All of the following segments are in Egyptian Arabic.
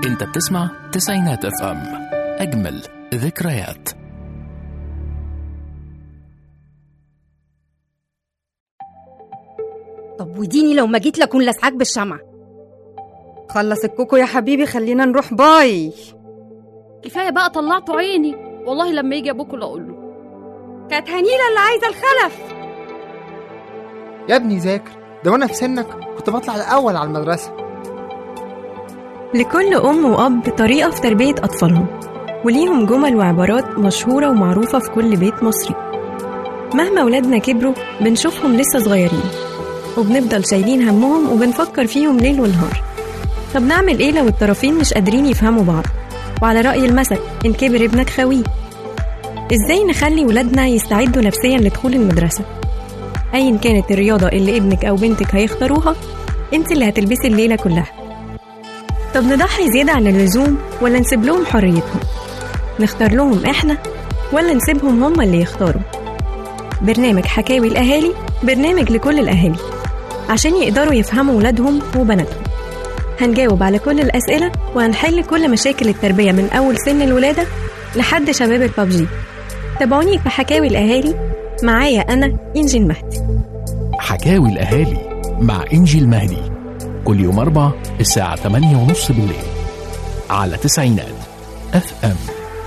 انت بتسمع تسعينات اف ام اجمل ذكريات طب وديني لو ما جيت لكون لسعاك بالشمع خلص الكوكو يا حبيبي خلينا نروح باي كفايه بقى طلعتوا عيني والله لما يجي ابوكوا لا اقول له كانت هنيلة اللي عايزة الخلف يا ابني ذاكر ده وانا في سنك كنت بطلع الاول على المدرسه لكل أم وأب طريقة في تربية أطفالهم وليهم جمل وعبارات مشهورة ومعروفة في كل بيت مصري مهما ولادنا كبروا بنشوفهم لسه صغيرين وبنفضل شايلين همهم وبنفكر فيهم ليل ونهار طب نعمل ايه لو الطرفين مش قادرين يفهموا بعض وعلى رأي المثل إن كبر ابنك خويه ازاي نخلي ولادنا يستعدوا نفسيا لدخول المدرسة أيا كانت الرياضة اللي ابنك أو بنتك هيختاروها انت اللي هتلبسي الليلة كلها طب نضحي زيادة عن اللزوم ولا نسيب لهم حريتهم نختار لهم احنا ولا نسيبهم هم اللي يختاروا برنامج حكاوي الأهالي برنامج لكل الأهالي عشان يقدروا يفهموا ولادهم وبناتهم هنجاوب على كل الأسئلة وهنحل كل مشاكل التربية من أول سن الولادة لحد شباب البابجي تابعوني في حكاوي الأهالي معايا أنا إنجي المهدي حكاوي الاهالي مع انجي المهدي كل يوم اربع الساعه 8 ونص بالليل على تسعينات اف ام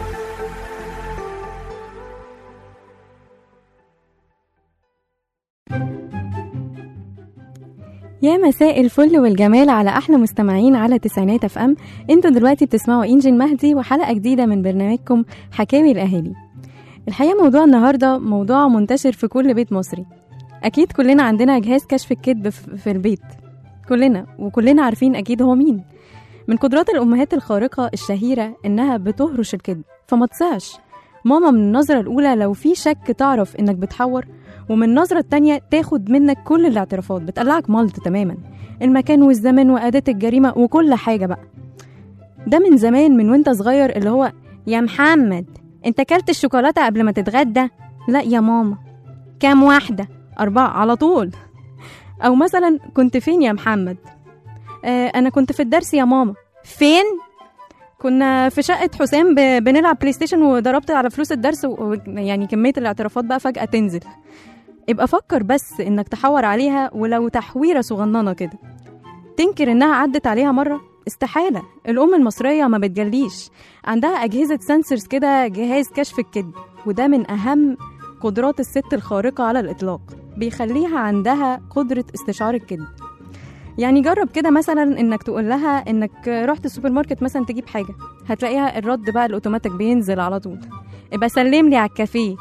يا مساء الفل والجمال على احلى مستمعين على تسعينات اف ام انتوا دلوقتي بتسمعوا انجي المهدي وحلقه جديده من برنامجكم حكاوي الاهالي الحقيقه موضوع النهارده موضوع منتشر في كل بيت مصري اكيد كلنا عندنا جهاز كشف الكذب في في البيت كلنا وكلنا عارفين اكيد هو مين من قدرات الامهات الخارقه الشهيره انها بتهرش الكذب فما تصعش ماما من النظره الاولى لو في شك تعرف انك بتحور ومن النظرة التانية تاخد منك كل الاعترافات بتقلعك ملط تماما المكان والزمان وأداة الجريمة وكل حاجة بقى ده من زمان من وانت صغير اللي هو يا محمد انت كلت الشوكولاتة قبل ما تتغدى لا يا ماما كام واحدة أربعة على طول أو مثلا كنت فين يا محمد آه أنا كنت في الدرس يا ماما فين كنا في شقة حسام ب- بنلعب بلاي ستيشن وضربت على فلوس الدرس و... و- يعني كمية الاعترافات بقى فجأة تنزل ابقى فكر بس انك تحور عليها ولو تحويرة صغننة كده تنكر انها عدت عليها مرة استحالة الأم المصرية ما بتجليش عندها أجهزة سنسرز كده جهاز كشف الكذب وده من أهم قدرات الست الخارقة على الإطلاق بيخليها عندها قدرة استشعار الكذب يعني جرب كده مثلا انك تقول لها انك رحت السوبر ماركت مثلا تجيب حاجه هتلاقيها الرد بقى الاوتوماتيك بينزل على طول ابقى سلم لي على الكافيه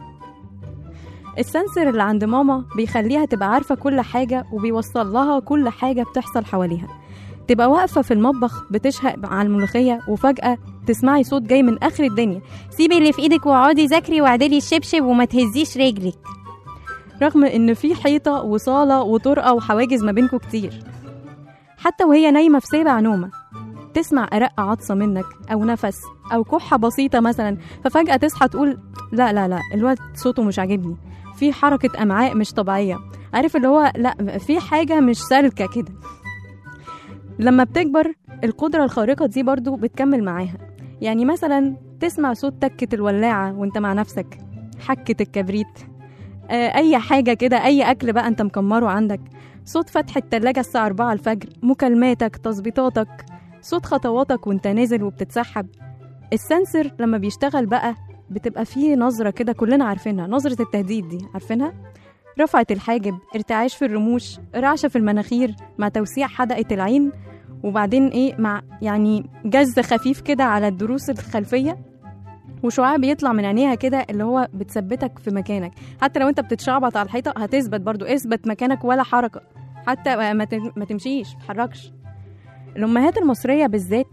السنسر اللي عند ماما بيخليها تبقى عارفه كل حاجه وبيوصل لها كل حاجه بتحصل حواليها تبقى واقفه في المطبخ بتشهق على الملوخيه وفجاه تسمعي صوت جاي من اخر الدنيا سيبي اللي في ايدك واقعدي ذاكري واعدلي الشبشب وما تهزيش رجلك رغم ان في حيطه وصاله وطرقه وحواجز ما بينكم كتير حتى وهي نايمه في سابع نومه تسمع أرق عطسة منك أو نفس أو كحة بسيطة مثلا ففجأة تصحى تقول لا لا لا الواد صوته مش عاجبني في حركة أمعاء مش طبيعية عارف اللي هو لا في حاجة مش سالكة كده لما بتكبر القدرة الخارقة دي برضو بتكمل معاها يعني مثلا تسمع صوت تكة الولاعة وانت مع نفسك حكة الكبريت آه، أي حاجة كده أي أكل بقى أنت مكمره عندك صوت فتح التلاجة الساعة 4 الفجر مكالماتك تظبيطاتك صوت خطواتك وانت نازل وبتتسحب السنسر لما بيشتغل بقى بتبقى فيه نظرة كده كلنا عارفينها نظرة التهديد دي عارفينها رفعة الحاجب ارتعاش في الرموش رعشة في المناخير مع توسيع حدقة العين وبعدين ايه مع يعني جز خفيف كده على الضروس الخلفية وشعاع بيطلع من عينيها كده اللي هو بتثبتك في مكانك حتى لو انت بتتشعبط على الحيطة هتثبت برضو اثبت مكانك ولا حركة حتى ما تم- ما تمشيش متحركش الأمهات المصرية بالذات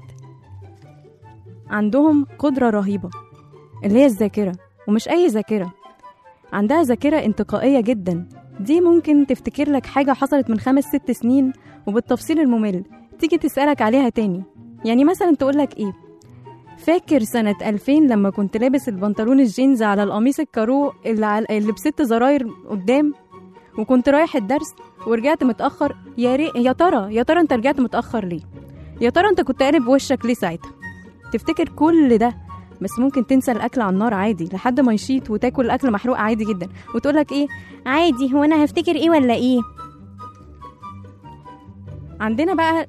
عندهم قدرة رهيبة اللي هي الذاكرة ومش أي ذاكرة عندها ذاكرة انتقائية جدا دي ممكن تفتكر لك حاجة حصلت من خمس ست سنين وبالتفصيل الممل تيجي تسألك عليها تاني يعني مثلا تقولك ايه فاكر سنة 2000 لما كنت لابس البنطلون الجينز على القميص الكارو اللي, على اللي بست زراير قدام وكنت رايح الدرس ورجعت متأخر يا ري... يا ترى يا ترى انت رجعت متأخر ليه يا ترى انت كنت قالب وشك ليه ساعتها تفتكر كل ده بس ممكن تنسى الاكل على النار عادي لحد ما يشيط وتاكل الاكل محروق عادي جدا وتقولك ايه عادي هو انا هفتكر ايه ولا ايه عندنا بقى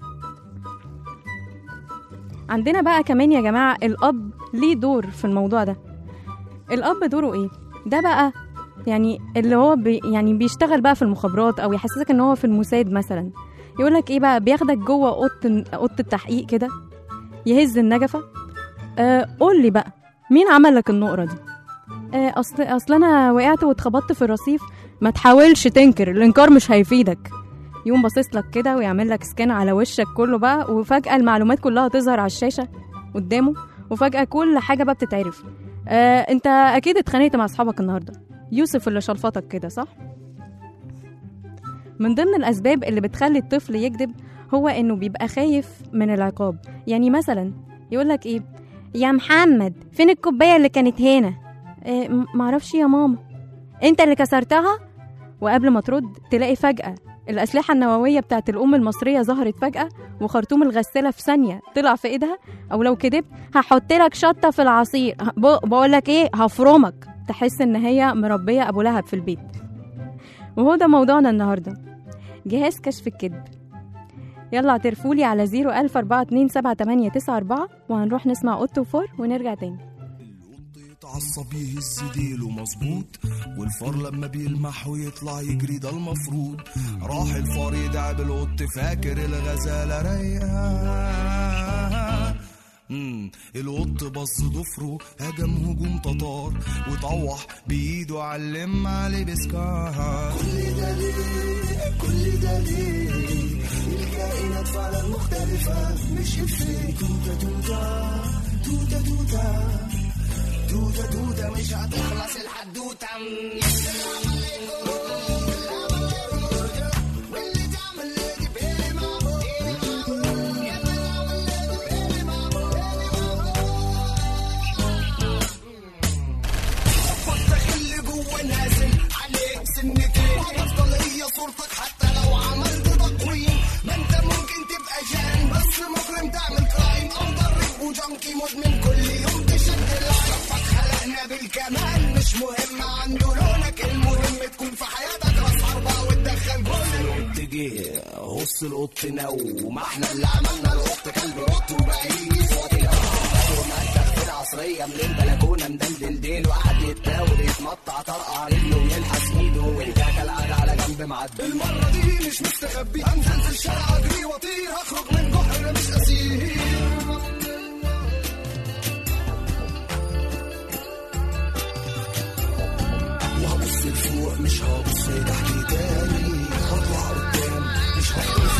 عندنا بقى كمان يا جماعة الأب ليه دور في الموضوع ده الأب دوره إيه؟ ده بقى يعني اللي هو بي يعني بيشتغل بقى في المخابرات أو يحسسك إن هو في الموساد مثلا يقولك إيه بقى بياخدك جوه أوضة أوضة التحقيق كده يهز النجفة آه قول لي بقى مين عمل لك النقرة دي؟ آه أصل أصل أنا وقعت واتخبطت في الرصيف ما تحاولش تنكر الإنكار مش هيفيدك يقوم باصص لك كده ويعمل لك سكان على وشك كله بقى وفجأة المعلومات كلها تظهر على الشاشة قدامه وفجأة كل حاجة بقى بتتعرف آه انت اكيد اتخانقت مع اصحابك النهارده يوسف اللي شلفطك كده صح من ضمن الاسباب اللي بتخلي الطفل يكذب هو انه بيبقى خايف من العقاب يعني مثلا يقولك ايه يا محمد فين الكوبايه اللي كانت هنا آه م- معرفش يا ماما انت اللي كسرتها وقبل ما ترد تلاقي فجأة الأسلحة النووية بتاعت الأم المصرية ظهرت فجأة وخرطوم الغسالة في ثانية طلع في إيدها أو لو كدبت هحط لك شطة في العصير بقول لك إيه هفرمك تحس إن هي مربية أبو لهب في البيت وهو ده موضوعنا النهاردة جهاز كشف الكذب يلا اعترفولي على 014278994 وهنروح نسمع أوتو فور ونرجع تاني يتعصب يهز ديله مظبوط والفار لما بيلمح ويطلع يجري ده المفروض راح الفار يدعي بالقط فاكر الغزالة رايقة مم، القط بص ضفره هجم هجوم تتار وطوح بايده علم عليه بسكار كل ده ليه كل ده ليه الكائنات فعلا مختلفة مش إفيه توتا توتا توتا توتا توتا توتا مش هتخلص الحدوتة اللي جوه نازل عليك سنتين وهتفضل هي صورتك حتى لو عملت تقويم ما انت ممكن تبقى جان بس مجرم تعمل كرايم او ضرب وجنكي مدمن كل يوم تشد العرفك خلقنا بالكمال مش مهم عنده لونك المهم تكون في حياتك راس حربة وتدخل جول القط جه هص القط نو ما احنا اللي عملنا القط كلب قط وبقى يجي صوت القط عصرية من البلكونة مدلدل ديل وقعد يتناول يتمطع طرقع رجله ويلحس ايده والكاكا القعدة على جنب معدي المرة دي مش مستخبي هنزل في الشارع اجري واطير هخرج من جحر مش اسير وهبص لفوق مش هبص تحت تاني هطلع قدام مش هبص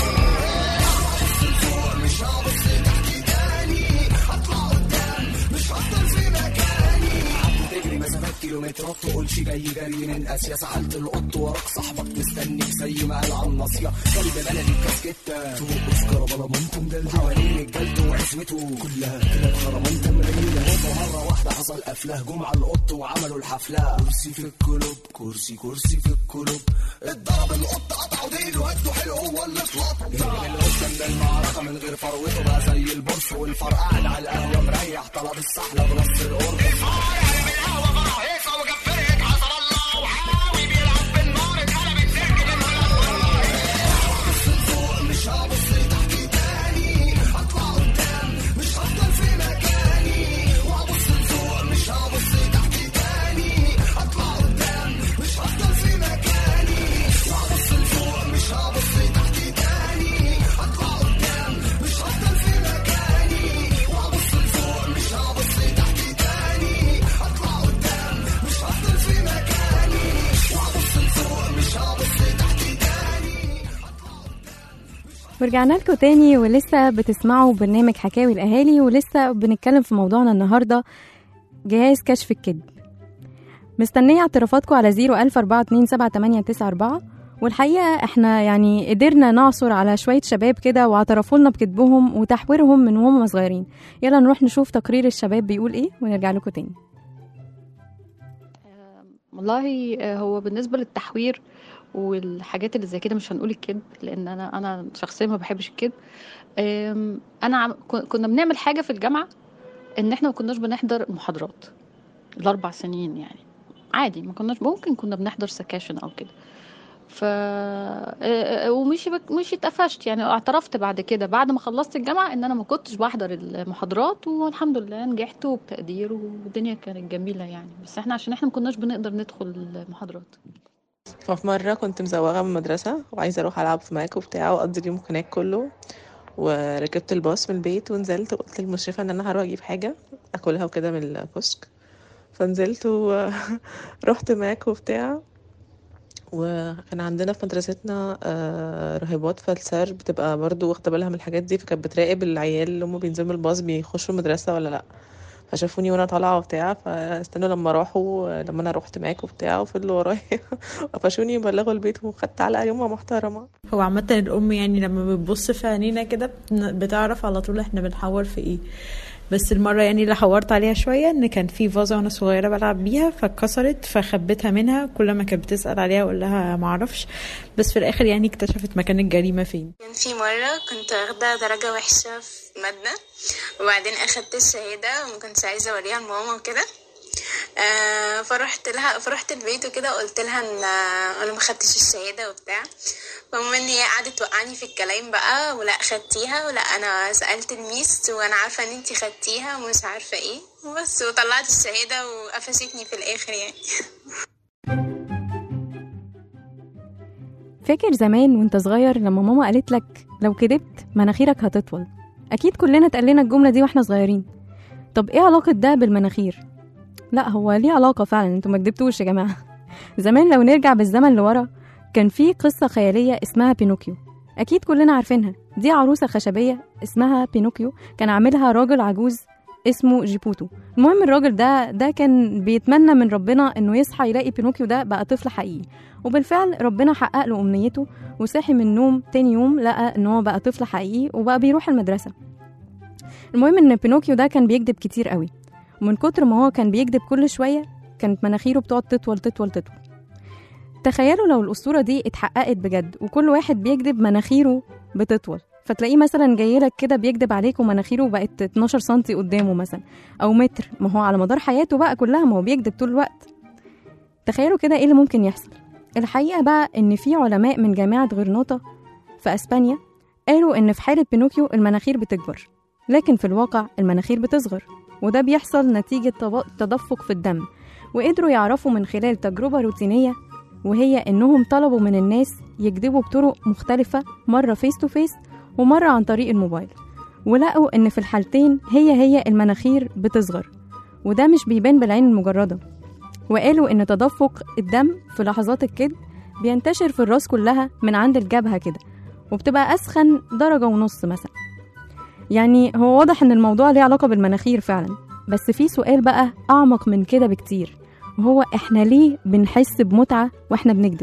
لفوق مش هبص تحت تاني هطلع قدام مش هفضل في مكاني قعدت تجري مسافات كيلومترات تقولش جاي جري من اسيا سألت القط وراك صاحبك مستنيك زي ما قال على الناصية كلب بلدي كاسكتة فوق اسكر بلمنتم ده حوالين رجالته وعزوته كلها كلاب خرمانتم رجيلة مرة واحدة حصل قفله جم على القط وعملوا الحفلة كرسي في الكلوب كرسي كرسي في الكلوب اتضرب القط قطعوا ديله هدوا حلو هو اللي اتلط القط كان المعركة من غير فروته بقى زي البرص والفار قاعد على القهوة مريح طلب السحلة بنص القرب ورجعنا لكم تاني ولسه بتسمعوا برنامج حكاوي الأهالي ولسه بنتكلم في موضوعنا النهاردة جهاز كشف الكذب مستنية اعترافاتكم على 014278994 والحقيقة احنا يعني قدرنا نعثر على شوية شباب كده واعترفوا لنا بكذبهم وتحويرهم من وهم صغيرين يلا نروح نشوف تقرير الشباب بيقول ايه ونرجع لكم تاني والله آه، هو بالنسبة للتحوير والحاجات اللي زي كده مش هنقول الكذب لان انا انا شخصيا ما بحبش الكذب أم، انا عم- كن- كنا بنعمل حاجه في الجامعه ان احنا ما كناش بنحضر محاضرات الاربع سنين يعني عادي ما كناش ممكن كنا بنحضر سكاشن او كده ف آه، ومش بك... مش اتقفشت يعني اعترفت بعد كده بعد ما خلصت الجامعه ان انا ما كنتش بحضر المحاضرات والحمد لله نجحت وبتقدير والدنيا كانت جميله يعني بس احنا عشان احنا ما كناش بنقدر ندخل المحاضرات ففي مرة كنت مزوغة من المدرسة وعايزة أروح ألعب في ماك وبتاع وأقضي اليوم هناك كله وركبت الباص من البيت ونزلت وقلت للمشرفة إن أنا هروح أجيب حاجة أكلها وكده من الكشك فنزلت ورحت ماك وبتاع وكان عندنا في مدرستنا آه، راهبات فالسار بتبقى برضو واخدة بالها من الحاجات دي فكانت بتراقب العيال اللي هم بينزلوا من الباص بيخشوا المدرسة ولا لأ فشافوني وانا طالعه وبتاع فاستنوا لما راحوا لما انا روحت معاك وبتاع وفضلوا ورايا قفشوني وبلغوا البيت وخدت علقه يومها محترمه هو عامة الأم يعني لما بتبص في عينينا كده بن- بتعرف على طول احنا بنحور في ايه بس المرة يعني اللي حورت عليها شوية ان كان في فازة وانا صغيرة بلعب بيها فاتكسرت فخبيتها منها كل ما كانت بتسأل عليها اقول لها معرفش بس في الاخر يعني اكتشفت مكان الجريمة فين كان في مرة كنت واخدة درجة وحشة في مادة وبعدين أخدت الشهادة وما كنتش عايزة أوريها لماما وكده آه فرحت لها فرحت البيت وكده قلت لها ان انا ما خدتش الشهاده وبتاع فالمهم ان هي قعدت توقعني في الكلام بقى ولا خدتيها ولا انا سالت الميس وانا عارفه ان انتي خدتيها ومش عارفه ايه وبس وطلعت الشهاده وقفشتني في الاخر يعني فاكر زمان وانت صغير لما ماما قالت لك لو كدبت مناخيرك هتطول اكيد كلنا اتقال لنا الجمله دي واحنا صغيرين طب ايه علاقه ده بالمناخير لا هو ليه علاقه فعلا انتوا ما كدبتوش يا جماعه زمان لو نرجع بالزمن لورا كان في قصه خياليه اسمها بينوكيو اكيد كلنا عارفينها دي عروسه خشبيه اسمها بينوكيو كان عاملها راجل عجوز اسمه جيبوتو المهم الراجل ده ده كان بيتمنى من ربنا انه يصحى يلاقي بينوكيو ده بقى طفل حقيقي وبالفعل ربنا حقق له امنيته وصحي من النوم تاني يوم لقى ان هو بقى طفل حقيقي وبقى بيروح المدرسه المهم ان بينوكيو ده كان بيكذب كتير قوي ومن كتر ما هو كان بيكذب كل شويه كانت مناخيره بتقعد تطول تطول تطول تخيلوا لو الاسطوره دي اتحققت بجد وكل واحد بيكذب مناخيره بتطول فتلاقيه مثلا جاي لك كده بيكذب عليك ومناخيره بقت 12 سنتي قدامه مثلا او متر ما هو على مدار حياته بقى كلها ما هو بيكذب طول الوقت تخيلوا كده ايه اللي ممكن يحصل الحقيقه بقى ان في علماء من جامعه غرناطه في اسبانيا قالوا ان في حاله بينوكيو المناخير بتكبر لكن في الواقع المناخير بتصغر وده بيحصل نتيجه تب- تدفق في الدم وقدروا يعرفوا من خلال تجربه روتينيه وهي انهم طلبوا من الناس يكذبوا بطرق مختلفه مره فيس تو فيس ومره عن طريق الموبايل ولقوا ان في الحالتين هي هي المناخير بتصغر وده مش بيبان بالعين المجرده وقالوا ان تدفق الدم في لحظات الكذب بينتشر في الراس كلها من عند الجبهه كده وبتبقى اسخن درجه ونص مثلا يعني هو واضح ان الموضوع ليه علاقه بالمناخير فعلا بس في سؤال بقى اعمق من كده بكتير وهو احنا ليه بنحس بمتعه واحنا بنكذب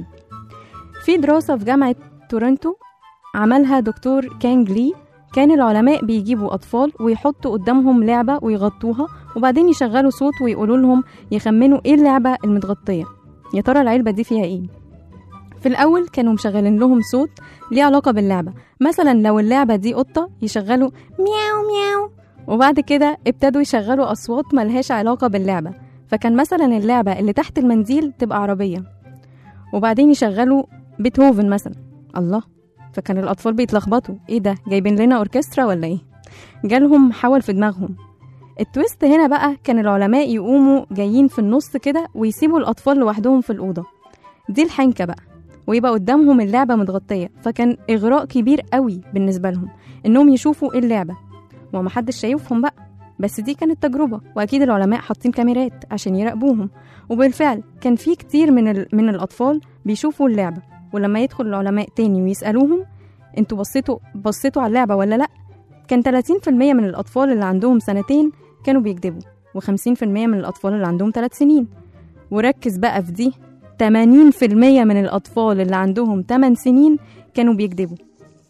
في دراسه في جامعه تورنتو عملها دكتور كانج لي كان العلماء بيجيبوا أطفال ويحطوا قدامهم لعبة ويغطوها وبعدين يشغلوا صوت ويقولوا لهم يخمنوا إيه اللعبة المتغطية يا ترى العلبة دي فيها إيه في الأول كانوا مشغلين لهم صوت ليه علاقة باللعبة مثلا لو اللعبة دي قطة يشغلوا مياو مياو وبعد كده ابتدوا يشغلوا أصوات ملهاش علاقة باللعبة فكان مثلا اللعبة اللي تحت المنديل تبقى عربية وبعدين يشغلوا بيتهوفن مثلا الله فكان الأطفال بيتلخبطوا إيه ده جايبين لنا أوركسترا ولا إيه جالهم حول في دماغهم التويست هنا بقى كان العلماء يقوموا جايين في النص كده ويسيبوا الأطفال لوحدهم في الأوضة دي الحنكة بقى ويبقى قدامهم اللعبة متغطية فكان إغراء كبير قوي بالنسبة لهم إنهم يشوفوا إيه اللعبة ومحدش شايفهم بقى بس دي كانت تجربة وأكيد العلماء حاطين كاميرات عشان يراقبوهم وبالفعل كان في كتير من, ال... من الأطفال بيشوفوا اللعبة ولما يدخل العلماء تاني ويسألوهم انتوا بصيتوا بصيتوا على اللعبة ولا لأ كان 30% من الأطفال اللي عندهم سنتين كانوا بيكذبوا و50% من الأطفال اللي عندهم 3 سنين وركز بقى في دي 80% من الأطفال اللي عندهم 8 سنين كانوا بيكذبوا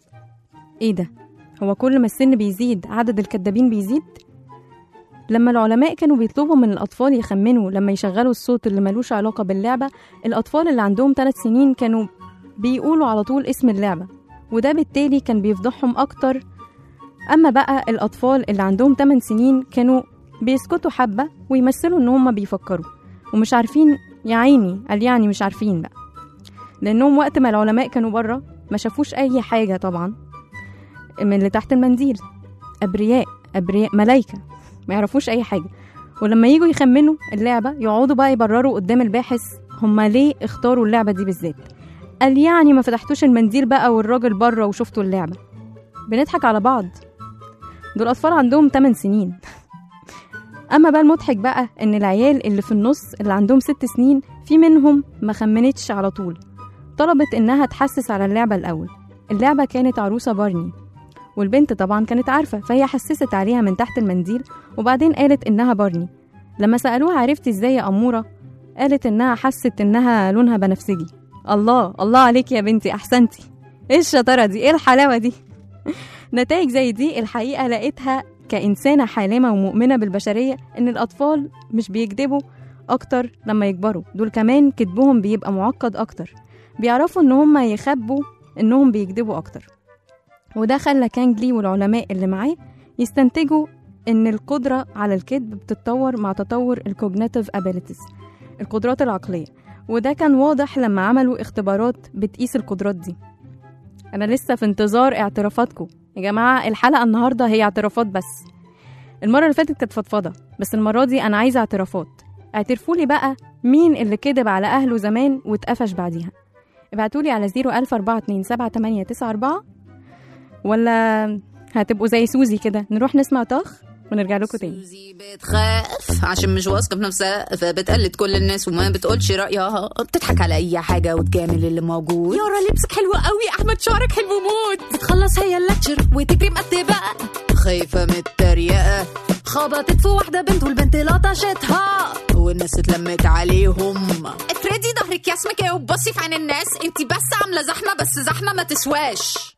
ايه ده هو كل ما السن بيزيد عدد الكدابين بيزيد لما العلماء كانوا بيطلبوا من الأطفال يخمنوا لما يشغلوا الصوت اللي ملوش علاقة باللعبة الأطفال اللي عندهم 3 سنين كانوا بيقولوا على طول اسم اللعبة وده بالتالي كان بيفضحهم أكتر أما بقى الأطفال اللي عندهم 8 سنين كانوا بيسكتوا حبة ويمثلوا إن هما بيفكروا ومش عارفين يا عيني قال يعني مش عارفين بقى لأنهم وقت ما العلماء كانوا بره ما شافوش أي حاجة طبعا من اللي تحت المنديل أبرياء أبرياء ملايكة ما يعرفوش أي حاجة ولما يجوا يخمنوا اللعبة يقعدوا بقى يبرروا قدام الباحث هما ليه اختاروا اللعبة دي بالذات قال يعني ما فتحتوش المنديل بقى والراجل بره وشفتوا اللعبة بنضحك على بعض دول أطفال عندهم 8 سنين أما بقى المضحك بقى إن العيال اللي في النص اللي عندهم ست سنين في منهم ما خمنتش على طول طلبت إنها تحسس على اللعبة الأول اللعبة كانت عروسة بارني والبنت طبعا كانت عارفة فهي حسست عليها من تحت المنديل وبعدين قالت إنها بارني لما سألوها عرفتي إزاي يا أمورة قالت إنها حست إنها لونها بنفسجي الله الله عليك يا بنتي أحسنتي إيه الشطارة دي إيه الحلاوة دي نتائج زي دي الحقيقة لقيتها كإنسانة حالمة ومؤمنة بالبشرية إن الأطفال مش بيكذبوا أكتر لما يكبروا دول كمان كذبهم بيبقى معقد أكتر بيعرفوا إن هما يخبوا إنهم بيكذبوا أكتر وده خلى كانجلي والعلماء اللي معاه يستنتجوا إن القدرة على الكذب بتتطور مع تطور الكوجنيتيف ابيليتيز القدرات العقلية وده كان واضح لما عملوا اختبارات بتقيس القدرات دي أنا لسه في انتظار اعترافاتكم يا جماعة الحلقة النهاردة هي اعترافات بس المرة اللي فاتت كانت فضفضة بس المرة دي أنا عايزة اعترافات اعترفوا لي بقى مين اللي كذب على أهله زمان واتقفش بعديها ابعتولي على 014278894 ولا هتبقوا زي سوزي كده نروح نسمع طخ ونرجع لكم تاني بتخاف عشان مش واثقه في نفسها فبتقلد كل الناس وما بتقولش رايها بتضحك على اي حاجه وتجامل اللي موجود يارا لبسك حلو قوي احمد شعرك حلو موت بتخلص هي اللكتشر وتجري مقتبه خايفه من التريقه خبطت في واحده بنت والبنت لطشتها والناس اتلمت عليهم افردي ظهرك يا اسمك ايه وبصي في عين الناس انتي بس عامله زحمه بس زحمه ما تسواش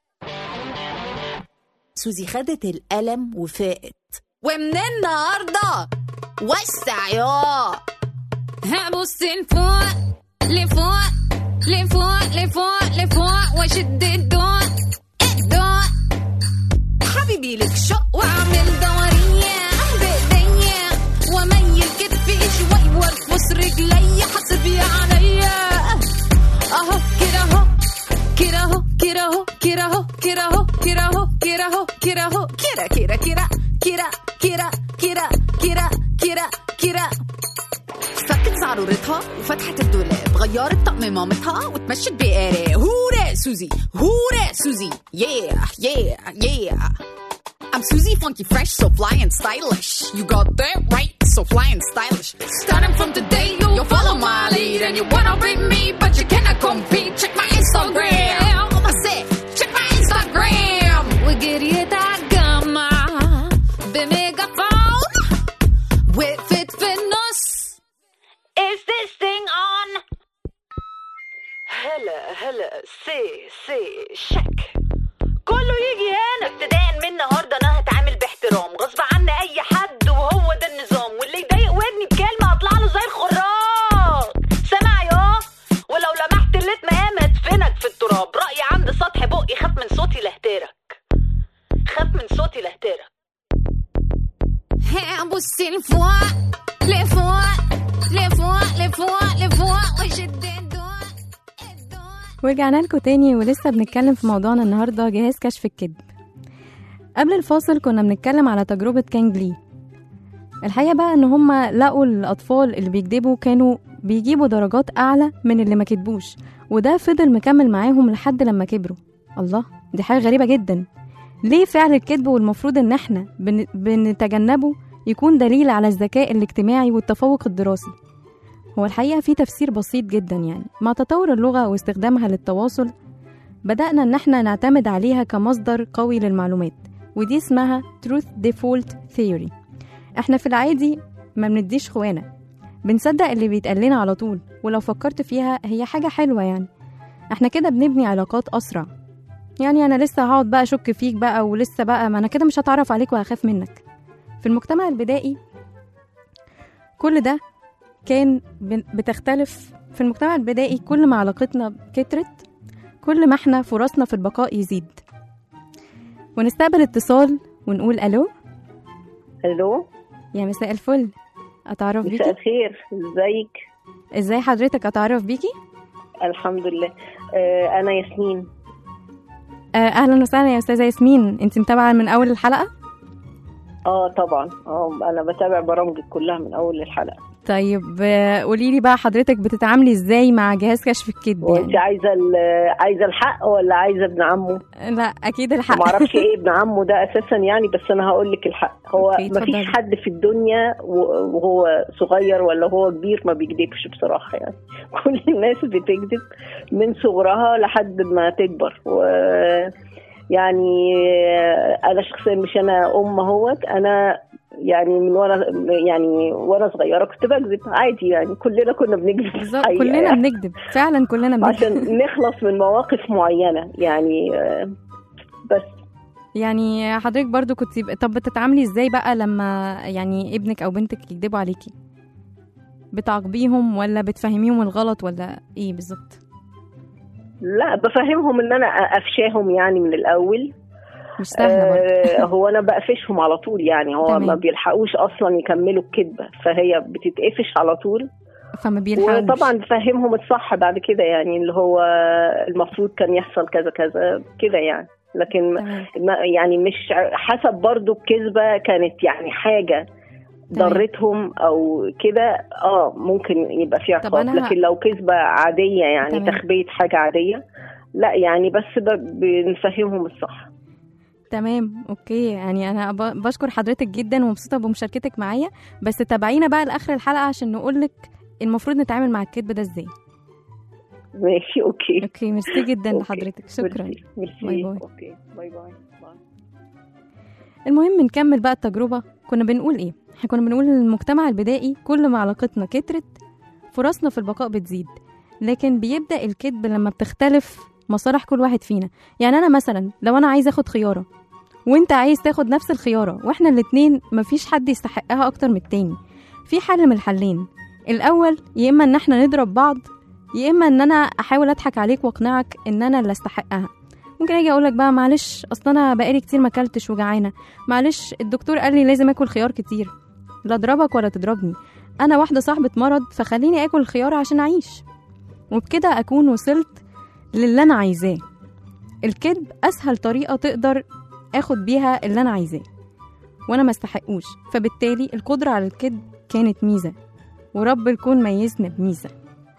سوزي خدت القلم وفاقت ومن النهارده وسع يا هبص لفوق لفوق لفوق لفوق لفوق واشد الضوء الضوء حبيبي لك شق واعمل دورية بايديا واميل كتفي شوي وارفس رجلي حسبي عليا اهو كده اهو كده اهو كده اهو كده اهو كده اهو كده اهو كده اهو كده اهو كده كده كده كده كده كده كده كده كده فكت زعرورتها وفتحت الدولاب غيرت طقم مامتها وتمشت بقاري هورا سوزي هورا سوزي yeah yeah yeah I'm Susie, funky, fresh, so fly and stylish. You got that right, so fly and stylish. Starting from today, you, you follow my lead and you wanna beat me, but you cannot compete. Check my Instagram. I said, check my Instagram. وقريتها جامعة بميجافون وقفت في النص. Is this thing on? هلا هلا سي سي شك كله يجي هنا ابتداء من النهارده انا هتعامل باحترام غصب عني اي حد وهو ده النظام واللي يضايق ودني بكلمه هطلع له زي الخراج سامع يا ولو لمحت اللي مقام هدفنك في التراب رايي عند سطح بقي خاف من صوتي لهترك خاف من صوتي لهترك بصي لفوق لفوق لفوق لفوق لفوق وشد الضوء ورجعنا لكم تاني ولسه بنتكلم في موضوعنا النهارده جهاز كشف الكذب قبل الفاصل كنا بنتكلم على تجربة كانج لي الحقيقة بقى ان هما لقوا الاطفال اللي بيكذبوا كانوا بيجيبوا درجات اعلى من اللي ما كتبوش وده فضل مكمل معاهم لحد لما كبروا الله دي حاجة غريبة جدا ليه فعل الكذب والمفروض ان احنا بن... بنتجنبه يكون دليل على الذكاء الاجتماعي والتفوق الدراسي هو الحقيقة في تفسير بسيط جدا يعني مع تطور اللغة واستخدامها للتواصل بدأنا إن احنا نعتمد عليها كمصدر قوي للمعلومات ودي اسمها Truth Default Theory احنا في العادي ما بنديش خوانة بنصدق اللي بيتقال لنا على طول ولو فكرت فيها هي حاجة حلوة يعني احنا كده بنبني علاقات أسرع يعني أنا لسه هقعد بقى أشك فيك بقى ولسه بقى ما أنا كده مش هتعرف عليك وهخاف منك في المجتمع البدائي كل ده كان بتختلف في المجتمع البدائي كل ما علاقتنا كترت كل ما احنا فرصنا في البقاء يزيد ونستقبل اتصال ونقول الو الو يا مساء الفل اتعرف مساء بيكي الخير ازيك ازاي حضرتك اتعرف بيكي الحمد لله آه انا ياسمين آه اهلا وسهلا يا استاذه ياسمين انت متابعه من اول الحلقه اه طبعا اه انا بتابع برامجك كلها من اول الحلقه طيب قولي لي بقى حضرتك بتتعاملي ازاي مع جهاز كشف الكذب وانت يعني عايزه ال- عايزه الحق ولا عايزه ابن عمه لا اكيد الحق ما اعرفش ايه ابن عمه ده اساسا يعني بس انا هقول لك الحق هو أوكي، ما فيش اتفضلي. حد في الدنيا و- وهو صغير ولا هو كبير ما بيكذبش بصراحه يعني كل الناس بتكذب من صغرها لحد ما تكبر و يعني انا شخصيا مش انا ام اهوت انا يعني من وانا يعني وانا صغيره كنت بكذب عادي يعني كلنا كنا بنكذب بالظبط الحقيقة كلنا يعني. بنكذب فعلا كلنا بنكذب عشان نخلص من مواقف معينه يعني آه، بس يعني حضرتك برضو كنت طب بتتعاملي ازاي بقى لما يعني ابنك او بنتك يكذبوا عليكي بتعاقبيهم ولا بتفهميهم الغلط ولا ايه بالظبط لا بفهمهم ان انا افشاهم يعني من الاول مش سهله برضو آه هو انا بقفشهم على طول يعني هو تمام. ما بيلحقوش اصلا يكملوا الكذبه فهي بتتقفش على طول فما بيلحقوش وطبعا بفهمهم الصح بعد كده يعني اللي هو المفروض كان يحصل كذا كذا كده يعني لكن تمام. ما يعني مش حسب برضو الكذبه كانت يعني حاجه تمام. ضرتهم او كده اه ممكن يبقى فيها طب عقاب أنا ه- لكن لو كذبه عاديه يعني تمام. تخبيه حاجه عاديه لا يعني بس ب- بنفهمهم الصح تمام اوكي يعني انا ب- بشكر حضرتك جدا ومبسوطه بمشاركتك معايا بس تابعينا بقى لاخر الحلقه عشان نقولك المفروض نتعامل مع الكذب ده ازاي ماشي اوكي اوكي ميرسي جدا أوكي. لحضرتك شكرا ميرسي ميرسي باي باي. اوكي باي باي باي المهم نكمل بقى التجربة كنا بنقول ايه احنا كنا بنقول ان المجتمع البدائي كل ما علاقتنا كترت فرصنا في البقاء بتزيد لكن بيبدأ الكذب لما بتختلف مصالح كل واحد فينا يعني انا مثلا لو انا عايز اخد خيارة وانت عايز تاخد نفس الخيارة واحنا الاتنين مفيش حد يستحقها اكتر من التاني في حل من الحلين الاول يا اما ان احنا نضرب بعض يا اما ان انا احاول اضحك عليك واقنعك ان انا اللي استحقها ممكن اجي اقولك بقى معلش اصل انا بقالي كتير ما اكلتش وجعانه معلش الدكتور قال لي لازم اكل خيار كتير لا اضربك ولا تضربني انا واحده صاحبه مرض فخليني اكل الخيار عشان اعيش وبكده اكون وصلت للي انا عايزاه الكذب اسهل طريقه تقدر اخد بيها اللي انا عايزاه وانا ما استحقوش فبالتالي القدره على الكذب كانت ميزه ورب الكون ميزنا بميزه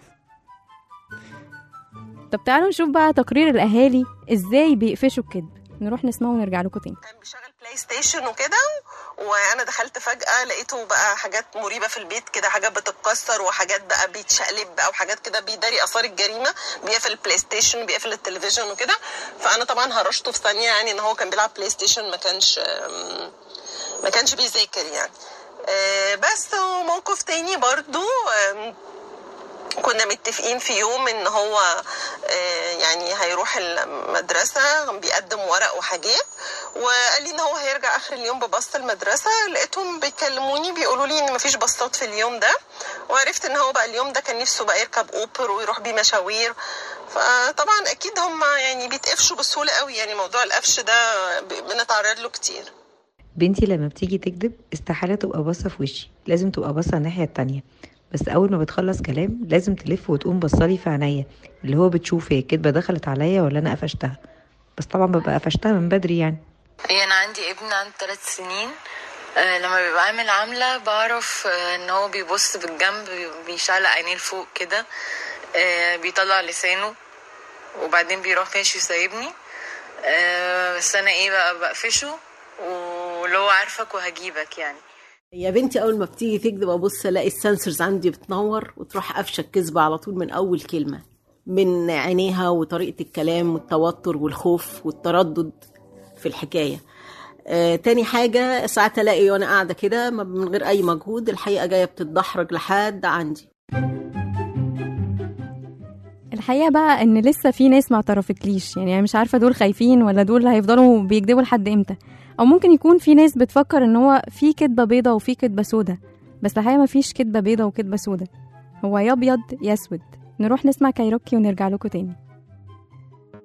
طب تعالوا نشوف بقى تقرير الاهالي ازاي بيقفشوا الكذب نروح نسمعه ونرجع لكم تاني بلاي ستيشن وكده وانا دخلت فجاه لقيته بقى حاجات مريبه في البيت كده حاجات بتتكسر وحاجات بقى بيتشقلب بقى وحاجات كده بيداري اثار الجريمه بيقفل البلاي ستيشن بيقفل التلفزيون وكده فانا طبعا هرشته في ثانيه يعني ان هو كان بيلعب بلاي ستيشن ما كانش آم، ما كانش بيذاكر يعني آه، بس وموقف تاني برضو آم، كنا متفقين في يوم ان هو آه، يعني هيروح المدرسة بيقدم ورق وحاجات وقال لي ان هو هيرجع اخر اليوم بباص المدرسة لقيتهم بيكلموني بيقولوا لي ان مفيش باصات في اليوم ده وعرفت ان هو بقى اليوم ده كان نفسه بقى يركب اوبر ويروح بيه مشاوير فطبعا اكيد هم يعني بيتقفشوا بسهولة قوي يعني موضوع القفش ده ب- بنتعرض له كتير بنتي لما بتيجي تكذب استحالة تبقى باصة في وشي لازم تبقى باصة الناحية التانية بس أول ما بتخلص كلام لازم تلف وتقوم بصالي في عينيا اللي هو بتشوف هي الكدبة دخلت عليا ولا أنا قفشتها بس طبعا ببقى قفشتها من بدري يعني هي انا عندي ابن عنده ثلاث سنين آه، لما بيبقى عامل عاملة بعرف آه، ان هو بيبص بالجنب بيشعلق عينيه لفوق كده آه، بيطلع لسانه وبعدين بيروح ماشي وسايبني آه، بس انا ايه بقى بقفشه واللي هو عارفك وهجيبك يعني يا بنتي اول ما بتيجي تكذب ابص الاقي السنسورز عندي بتنور وتروح قافشه الكذبه على طول من اول كلمه من عينيها وطريقه الكلام والتوتر والخوف والتردد في الحكايه آه، تاني حاجة ساعات ألاقي وأنا قاعدة كده ما- من غير أي مجهود الحقيقة جاية بتتدحرج لحد عندي الحقيقه بقى ان لسه في ناس ما اعترفتليش يعني انا مش عارفه دول خايفين ولا دول هيفضلوا بيكذبوا لحد امتى او ممكن يكون في ناس بتفكر ان هو في كدبه بيضه وفي كدبه سودا بس الحقيقه ما فيش كدبه بيضه وكدبه سودا هو يا ابيض يا اسود نروح نسمع كايروكي ونرجع لكم تاني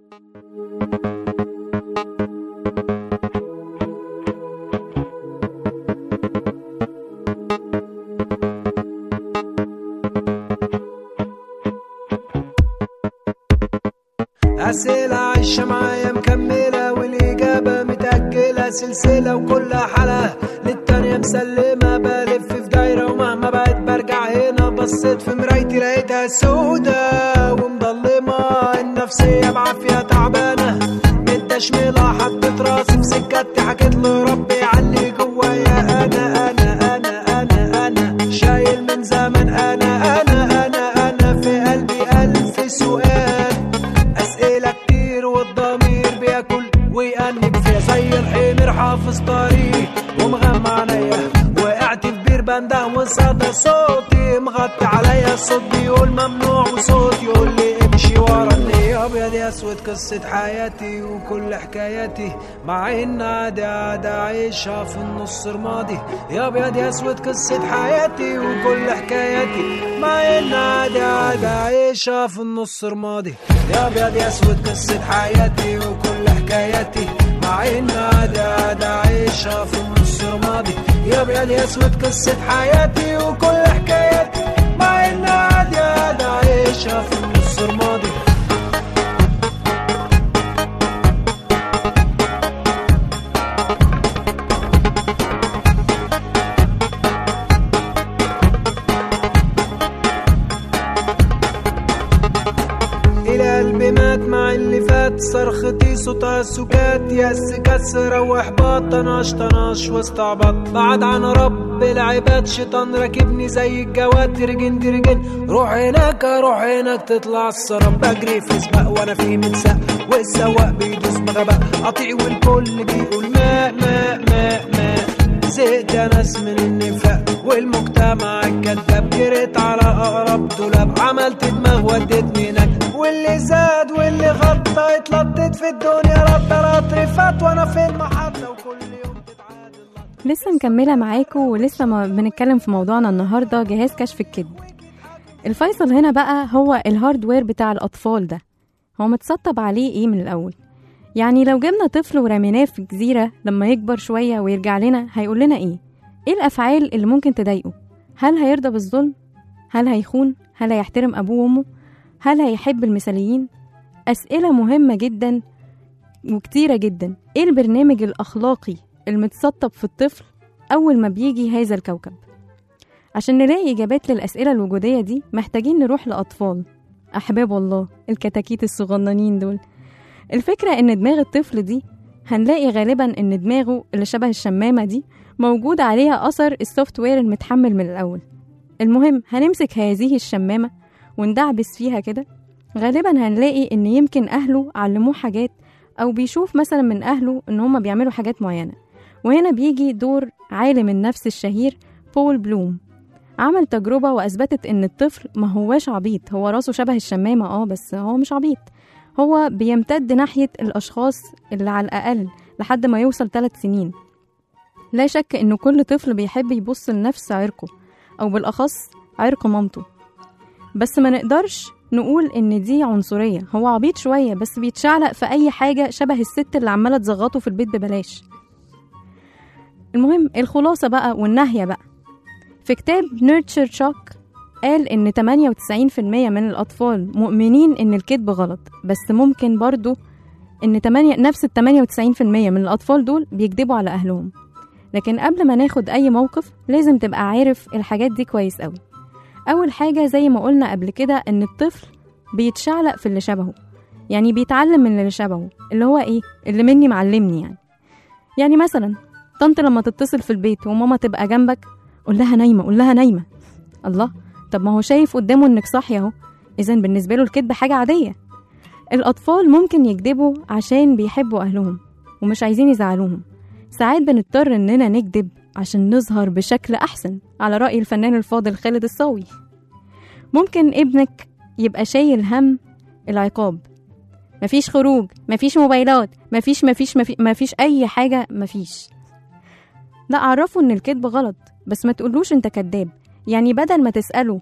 أسئلة عايشة معايا مكملة والإجابة متأجلة سلسلة وكل حلقة للتانية مسلمة بلف في دايرة ومهما بقيت برجع هنا بصيت في مرايتي لقيتها سودة ومضلمة النفسية بعافية تعبانة متشملة حطيت راسي في سكتي حكيت لربي علي جوايا أنا أنا أنا أنا أنا شايل من زمن أنا أنا أنا أنا في قلبي ألف سؤال أسئلة كتير والضمير بياكل ويأنب فيها زي الحمير حافظ طريق ومغمى عينيا وقعت في بير بنده وصدى صوتي مغطي عليا الصوت بيقول ممنوع وصوت يقول لي امشي ورا النية ابيض يا اسود قصة حياتي وكل حكاياتي مع ان عادي عادي عايشها في النص رمادي يا ابيض يا اسود قصة حياتي وكل حكاياتي مع ان عادي عادي عايشها في النص رمادي يا ابيض يا اسود قصة حياتي وكل حكاياتي مع ان عادي عادي عايشها في النص رمادي يا ابيض يا اسود قصة حياتي وكل حكاياتي مع ان عادي عادي عايشها في النص رمادي الى قلبي مات مع اللي فات صرختي صوتها سكات يأس كسر واحباط طناش طناش واستعبط بعد عن رب العباد شيطان راكبني زي الجواد درجن درجن روح هناك روح هناك تطلع السراب بجري في سباق وانا في متساق والسواق بيدوس بغباء قطيع والكل بيقول ماء ماء ماء ماء زهقت يا ناس من النفاق والمجتمع الكذاب جريت على اقرب دولاب عملت دماغ ودتني هناك واللي زاد واللي غطى اتلطت في الدنيا رد رطر فات وانا في المحطه وكل يوم لسه مكملة معاكم ولسه ما بنتكلم في موضوعنا النهاردة جهاز كشف الكذب الفيصل هنا بقى هو الهاردوير بتاع الأطفال ده هو متسطب عليه ايه من الأول يعني لو جبنا طفل ورميناه في جزيرة لما يكبر شوية ويرجع لنا هيقول لنا ايه ايه الأفعال اللي ممكن تضايقه هل هيرضى بالظلم هل هيخون هل هيحترم أبوه وأمه هل هيحب المثاليين أسئلة مهمة جدا وكتيرة جدا ايه البرنامج الأخلاقي المتسطب في الطفل أول ما بيجي هذا الكوكب عشان نلاقي إجابات للأسئلة الوجودية دي محتاجين نروح لأطفال أحباب الله الكتاكيت الصغننين دول الفكرة إن دماغ الطفل دي هنلاقي غالبا إن دماغه اللي شبه الشمامة دي موجود عليها أثر السوفت وير المتحمل من الأول المهم هنمسك هذه الشمامة وندعبس فيها كده غالبا هنلاقي إن يمكن أهله علموه حاجات أو بيشوف مثلا من أهله إن هما بيعملوا حاجات معينة وهنا بيجي دور عالم النفس الشهير بول بلوم عمل تجربة وأثبتت إن الطفل ما هواش عبيط هو راسه شبه الشمامة اه بس هو مش عبيط هو بيمتد ناحية الأشخاص اللي على الأقل لحد ما يوصل ثلاث سنين لا شك إن كل طفل بيحب يبص لنفس عرقه أو بالأخص عرق مامته بس ما نقدرش نقول إن دي عنصرية هو عبيط شوية بس بيتشعلق في أي حاجة شبه الست اللي عمالة تزغطه في البيت ببلاش المهم الخلاصة بقى والنهية بقى في كتاب نيرتشر شوك قال إن 98% من الأطفال مؤمنين إن الكذب غلط بس ممكن برضو إن 8 نفس ال 98% من الأطفال دول بيكذبوا على أهلهم لكن قبل ما ناخد أي موقف لازم تبقى عارف الحاجات دي كويس قوي أول حاجة زي ما قلنا قبل كده إن الطفل بيتشعلق في اللي شبهه يعني بيتعلم من اللي شبهه اللي هو إيه اللي مني معلمني يعني يعني مثلا طنط لما تتصل في البيت وماما تبقى جنبك قول لها نايمة قول لها نايمة الله طب ما هو شايف قدامه انك صاحية اهو اذا بالنسبة له الكذب حاجة عادية الأطفال ممكن يكذبوا عشان بيحبوا أهلهم ومش عايزين يزعلوهم ساعات بنضطر إننا نكذب عشان نظهر بشكل أحسن على رأي الفنان الفاضل خالد الصاوي ممكن ابنك يبقى شايل هم العقاب مفيش خروج مفيش موبايلات مفيش مفيش مفيش, مفيش أي حاجة مفيش لا أعرفه إن الكذب غلط بس ما تقولوش أنت كذاب يعني بدل ما تسأله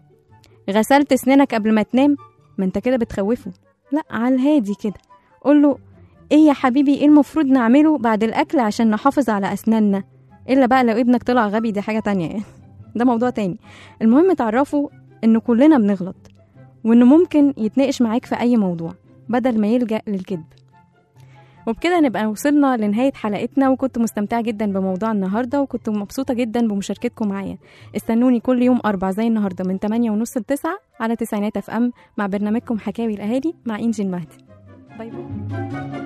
غسلت سنانك قبل ما تنام ما أنت كده بتخوفه لا على الهادي كده قول له ايه يا حبيبي ايه المفروض نعمله بعد الاكل عشان نحافظ على اسناننا الا بقى لو ابنك طلع غبي دي حاجه تانية يعني ده موضوع تاني المهم تعرفوا ان كلنا بنغلط وانه ممكن يتناقش معاك في اي موضوع بدل ما يلجأ للكذب وبكده نبقى وصلنا لنهاية حلقتنا وكنت مستمتعة جدا بموضوع النهاردة وكنت مبسوطة جدا بمشاركتكم معايا استنوني كل يوم أربع زي النهاردة من 8 ونص ل 9 على تسعينات اف ام مع برنامجكم حكاوي الأهالي مع إنجي المهدي باي باي